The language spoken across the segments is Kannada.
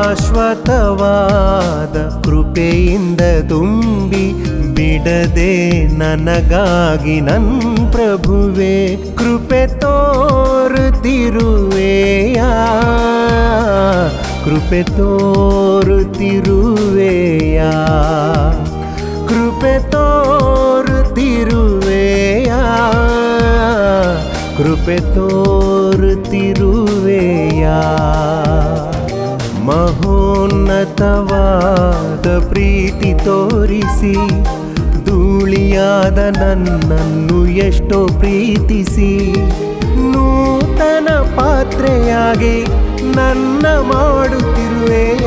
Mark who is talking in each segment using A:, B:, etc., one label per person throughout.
A: ಶಾಶ್ವತವಾದ ಕೃಪೆಯಿಂದ ತುಂಬಿ ಬಿಡದೆ ನನಗಾಗಿ ನನ್ ಪ್ರಭುವೆ ಕೃಪೆ ತೋರುತ್ತಿರುವೆಯ ಕೃಪೆ ತೋರುತ್ತಿರುವೆಯ ಕೃಪೆ ತೋರುತ್ತಿರುವೆಯ ಕೃಪೆ ತೋರುತ್ತಿರುವೆಯ ಮಹೋನ್ನತವಾದ ಪ್ರೀತಿ ತೋರಿಸಿ ಧೂಳಿಯಾದ ನನ್ನನ್ನು ಎಷ್ಟೋ ಪ್ರೀತಿಸಿ ನೂತನ ಪಾತ್ರೆಯಾಗಿ ನನ್ನ ಮಾಡುತ್ತಿರುವೆಯ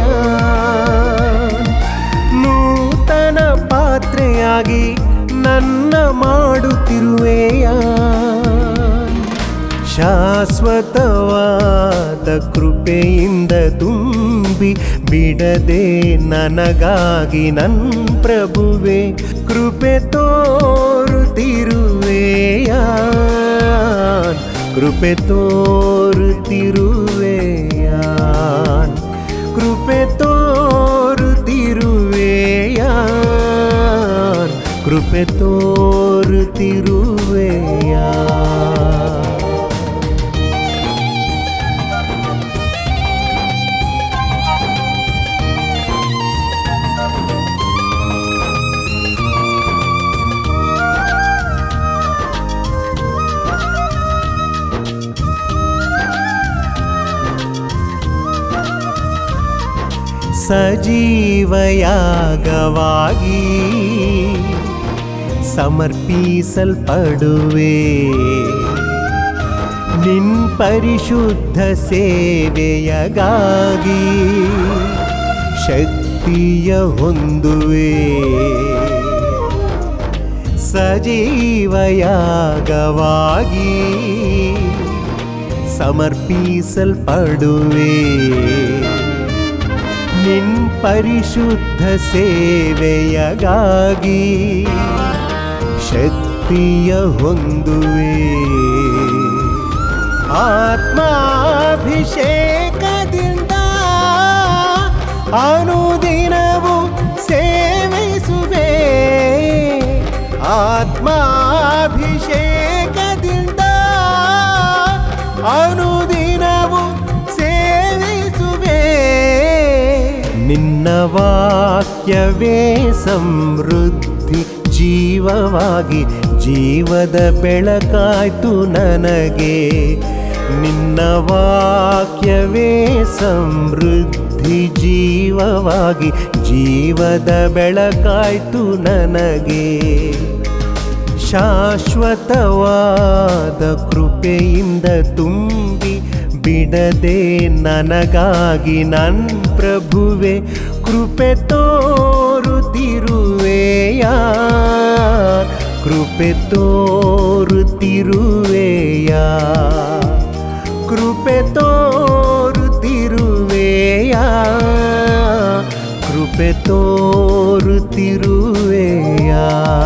A: ನೂತನ ಪಾತ್ರೆಯಾಗಿ ನನ್ನ ಮಾಡುತ್ತಿರುವೆಯ ಶಾಶ್ವತವಾದ ಕೃಪೆಯಿಂದ ತುಂಬಿ ಬಿಡದೆ ನನಗಾಗಿ ನನ್ ಪ್ರಭುವೆ ಕೃಪೆ ತೋರುತ್ತಿರುವೆಯ ಕೃಪೆ ತೋರುತ್ತಿರುವೆಯ ಕೃಪೆ ತೋರುತ್ತಿರುವೆಯ ಕೃಪೆ ತೋರುತ್ತಿರುವೆಯ ಸಜೀವಯಾಗವಾಗಿ ಸಮರ್ಪಿಸಲ್ಪಡುವೆ ನಿನ್ ಪರಿಶುದ್ಧ ಸೇವೆಯಗಾಗಿ ಶಕ್ತಿಯ ಹೊಂದುವೆ ಸಜೀವಯಾಗವಾಗಿ ಸಮರ್ಪಿಸಲ್ಪಡುವೆ ನಿನ್ ಪರಿಶುದ್ಧ ಸೇವೆಯಗಾಗಿ ಶಕ್ತಿಯ ಹೊಂದುವೆ ಆತ್ಮಾಭಿಷೇಕದಿಂದ ಅನುದಿನವು ಸೇವಿಸುವೆ ಆತ್ಮಾಭಿಷೇಕದಿಂದ ಅನುದಿನವು ಸೇವಿಸುವೆ ನಿನ್ನ ವಾಕ್ಯವೇ ಸಮೃದ್ಧಿ ಜೀವವಾಗಿ ಜೀವದ ಬೆಳಕಾಯ್ತು ನನಗೆ ನಿನ್ನ ವಾಕ್ಯವೇ ಸಮೃದ್ಧಿ ಜೀವವಾಗಿ ಜೀವದ ಬೆಳಕಾಯ್ತು ನನಗೆ ಶಾಶ್ವತವಾದ ಕೃಪೆಯಿಂದ ತುಂಬಿ ಬಿಡದೆ ನನಗಾಗಿ ನನ್ ಪ್ರಭುವೆ ಕೃಪೆ ತೋರುತ್ತಿರುವೆಯ ಕೃಪೆ ತೋರುತ್ತಿರುವೆಯ ಕೃಪೆ ತೋರುತ್ತಿರುವೆಯ ಕೃಪೆ ತೋರುತ್ತಿರುವೆಯ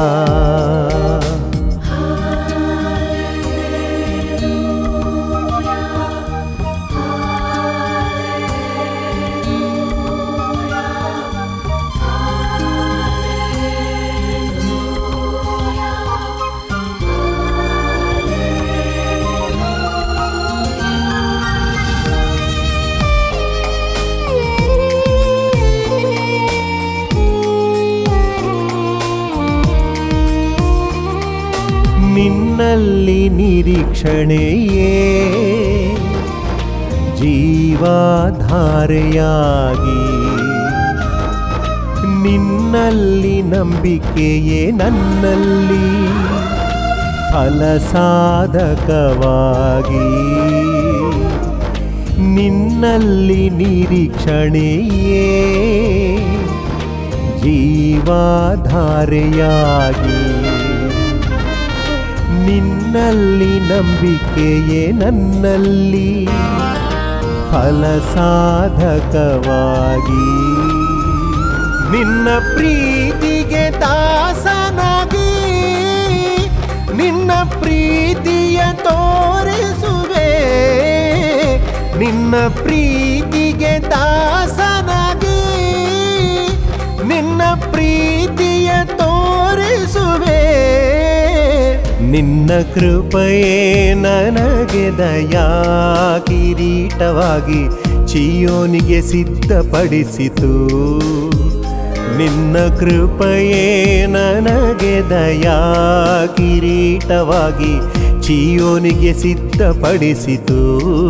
A: ನಿನ್ನಲ್ಲಿ ನಿರೀಕ್ಷಣೆಯೇ ಜೀವಾಧಾರೆಯಾಗಿ ನಿನ್ನಲ್ಲಿ ನಂಬಿಕೆಯೇ ನನ್ನಲ್ಲಿ ಫಲಸಾಧಕವಾಗಿ ನಿನ್ನಲ್ಲಿ ನಿರೀಕ್ಷಣೆಯೇ ಜೀವಾಧಾರೆಯಾಗಿ ನಿನ್ನಲ್ಲಿ ನಂಬಿಕೆಯೇ ನನ್ನಲ್ಲಿ ಫಲಸಾಧಕವಾಗಿ ನಿನ್ನ ಪ್ರೀತಿಗೆ ದಾಸನಾಗಿ ನಿನ್ನ ಪ್ರೀತಿಯ ತೋರಿಸುವೆ ನಿನ್ನ ಪ್ರೀತಿಗೆ ದಾಸನ ನಿನ್ನ ಪ್ರೀತಿಯ ತೋರಿಸುವೆ ನಿನ್ನ ಕೃಪೆಯೇ ನನಗೆ ದಯಾ ಕಿರೀಟವಾಗಿ ಚಿಯೋನಿಗೆ ಸಿದ್ಧಪಡಿಸಿತು ನಿನ್ನ ಕೃಪೆಯೇ ನನಗೆ ದಯಾ ಕಿರೀಟವಾಗಿ ಚಿಯೋನಿಗೆ ಸಿದ್ಧಪಡಿಸಿತು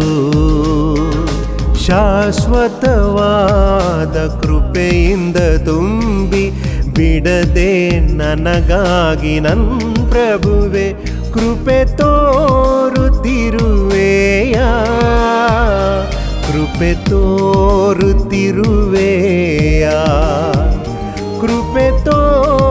A: ಶಾಶ್ವತವಾದ ಕೃಪೆಯಿಂದ ತುಂಬಿ ಬಿಡದೆ ನನಗಾಗಿ ನನ್ ಪ್ರಭುವೆ ಕೃಪೆ ತೋರುತ್ತಿರುವೆಯ ಕೃಪೆ ತೋರುತ್ತಿರುವೆಯ ಕೃಪೆ ತೋ